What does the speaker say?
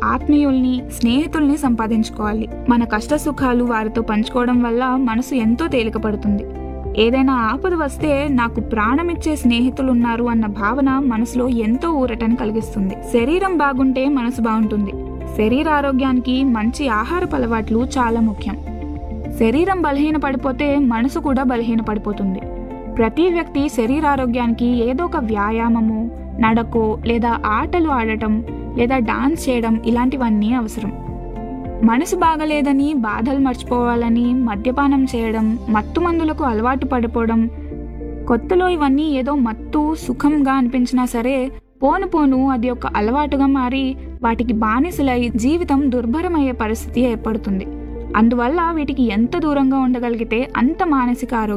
ఆత్మీయుల్ని స్నేహితుల్ని సంపాదించుకోవాలి మన కష్ట సుఖాలు వారితో పంచుకోవడం వల్ల మనసు ఎంతో తేలికపడుతుంది ఏదైనా ఆపద వస్తే నాకు ప్రాణమిచ్చే స్నేహితులున్నారు అన్న భావన మనసులో ఎంతో ఊరటని కలిగిస్తుంది శరీరం బాగుంటే మనసు బాగుంటుంది శరీర ఆరోగ్యానికి మంచి ఆహారపు అలవాట్లు చాలా ముఖ్యం శరీరం బలహీన పడిపోతే మనసు కూడా బలహీన పడిపోతుంది ప్రతి వ్యక్తి శరీరారోగ్యానికి ఏదో ఒక వ్యాయామము నడకో లేదా ఆటలు ఆడటం లేదా డాన్స్ చేయడం ఇలాంటివన్నీ అవసరం మనసు బాగలేదని బాధలు మర్చిపోవాలని మద్యపానం చేయడం మత్తు మందులకు అలవాటు పడిపోవడం కొత్తలో ఇవన్నీ ఏదో మత్తు సుఖంగా అనిపించినా సరే పోను పోను అది ఒక అలవాటుగా మారి వాటికి బానిసలై జీవితం దుర్భరమయ్యే పరిస్థితి ఏర్పడుతుంది అందువల్ల వీటికి ఎంత దూరంగా ఉండగలిగితే అంత మానసిక ఆరోగ్యం